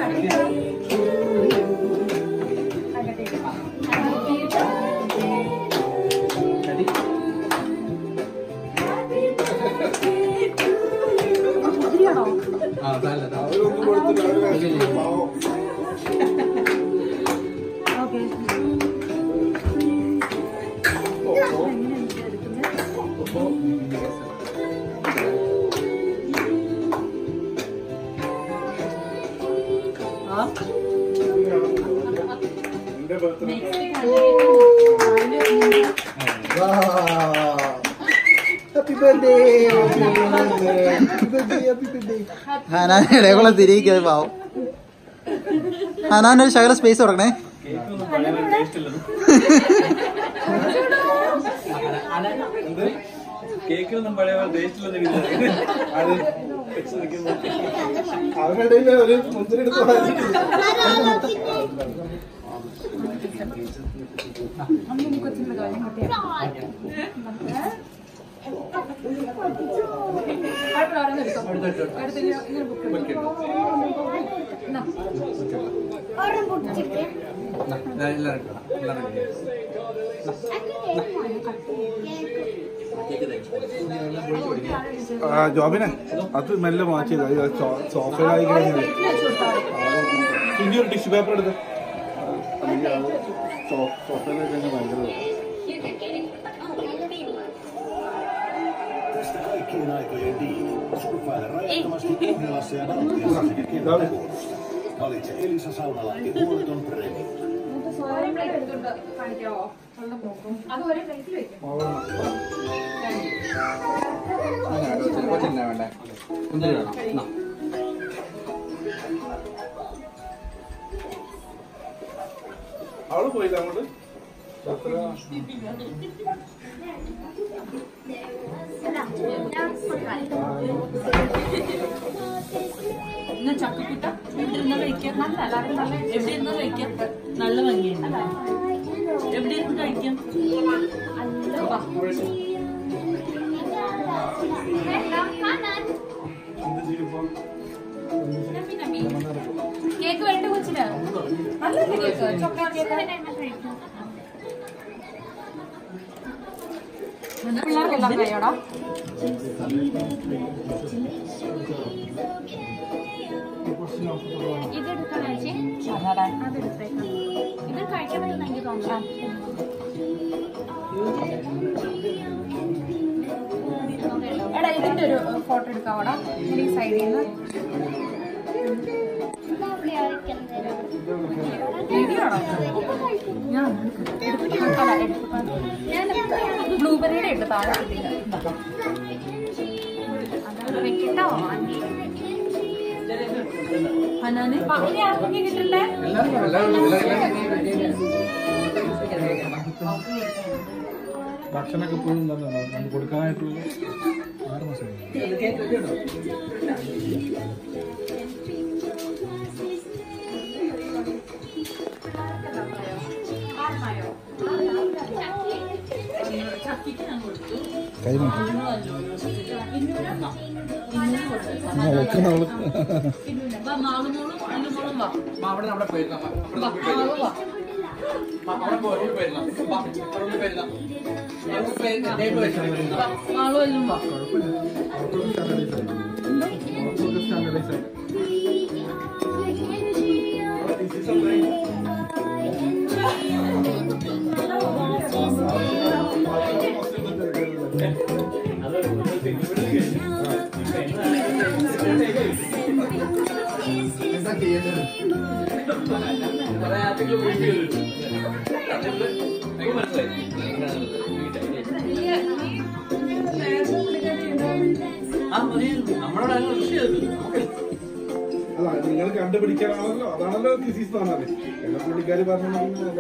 ആ താല്ല താ അവരൊന്നും കൊടുത്തില്ല അവര് വിഷമിച്ചു. പാവം. ഓക്കെ എന്റെ birthday happy birthday happy birthday happy birthday Hanan ഇടയക്കുള്ള തിരികെ പാവം ഹനാൻ ഒരു ശകല സ്പേസ് കൊടുക്കണേ കേക്കിലൊന്നും പഴയ ടേസ്റ്റിലൊന്നും അത് അവരുടെ ഇടയിൽ ഒരു മുന്തിരി എടുത്ത് വാങ്ങിയിട്ടില്ല. എല്ലാവരും എടുക്കണം എല്ലാവരും ആ, ജോബിനെ അത് മെല്ലെ മാറ്റിയത് അത് സോ- സോഫയിലായി കഴിഞ്ഞത് ഇനി ഒരു ടിഷ്യൂ പേപ്പർ എടുത്ത് അല്ലെങ്കിൽ അത് സോ- സോഫയിലായി കഴിഞ്ഞാൽ ഭയങ്കര Tästä kaikkien aikojen diili. Surffaile rajattomasti Pohjolassa ja Nauttilassa sekä ഇതാണ് Kevätkuussa. Valitse Elisa Saunalahti huoleton premium. കൊച്ചിനെ വേണ്ടേ മുന്തിരി വേണം എന്നാ. അവള് പോയില്ല അങ്ങോട്ട് എത്ര ഇന്ന് ചക്കക്കുട്ട എവിടെ ഇരുന്ന് കഴിക്കാം എവിടെ ഇരുന്ന് കഴിക്കാം നല്ല ഭംഗിയുണ്ട് എവിടെ ഇരുന്ന് കഴിക്കാം വാ. എന്ത് ചെയ്യും കേക്ക് വേണ്ട കൊച്ചിന് നല്ലല്ലേ കേക്ക് ചോക്ലേറ്റ് കേക്ക് പിള്ളേർക്കെല്ലാം കഴിയോടാ ഇതെടുക്കണേ ചേച്ചി അതെടുത്തേക്കാം ഇത് കഴിക്കാൻ പറ്റുന്ന എനിക്ക് തോന്നുന്നു എടാ ഇതിന്റെ ഒരു ഫോട്ടോ എടുക്കാവോടാ ഈ സൈഡിൽ നിന്ന് വീഡിയോ ആണോ ഞാൻ ബ്ലൂബെറിയുടെ ഇട്ട് താഴെ വെക്കട്ടോ ഹനാന് ഇനി ആർക്കൊക്കെ കിട്ടണ്ടേ എല്ലാവരും എല്ലാവരും എല്ലാവരും ഭക്ഷണമൊക്കെ ഇപ്പോഴും തന്നെ നമുക്ക് കൊടുക്കാനായിട്ടുള്ള ആറ് മാസം കൈ വാ, മാളുമോളും അനുമോളും വാ അവിടെ നമ്മുടെ പേര് അവിടെ വാ, മാളു വാ അവിടെ പോയി പേരുന്ന അവിടെ പേരുന്ന ടേബിൾ വെച്ചിട്ടുണ്ട് വാ, മാളു എല്ലാം വാ സ്റ്റാൻഡർഡൈസ് ആയിട്ട് എന്താ ചെയ്യേണ്ടത് അല്ല നിങ്ങൾ കണ്ടുപിടിക്കാനാണല്ലോ അതാണല്ലോ തിസീസ് പറഞ്ഞത് എല്ലാ പുള്ളിക്കാര് പറഞ്ഞു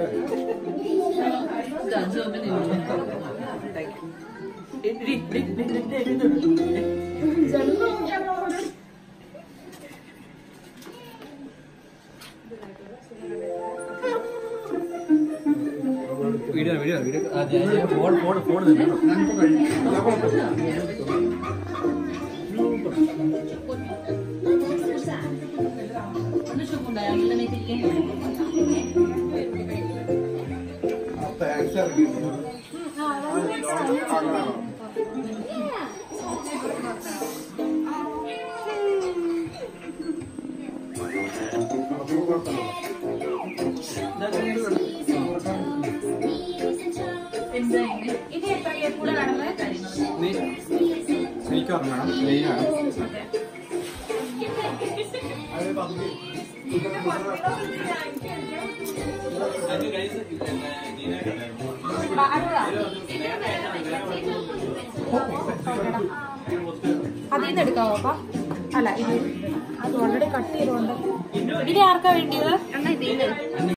video video video phone phone phone ഒന്ന് ചുമണ്ടായ കഴിക്കേ താങ്ക്സ് ഇറങ്ങി എന്താ ഇങ്ങനെ? ഇത് എത്ര എപ്പോഴും നടന്നത് എനിക്ക് ഓർമ്മ മെയിനാണ് അതിൽ നിന്ന് എടുക്കാവോ അപ്പ അല്ല ഇത് അത് ഓൾറെഡി കട്ട് ചെയ്തുകൊണ്ട് ഇത് ആർക്കാ വേണ്ടിയത്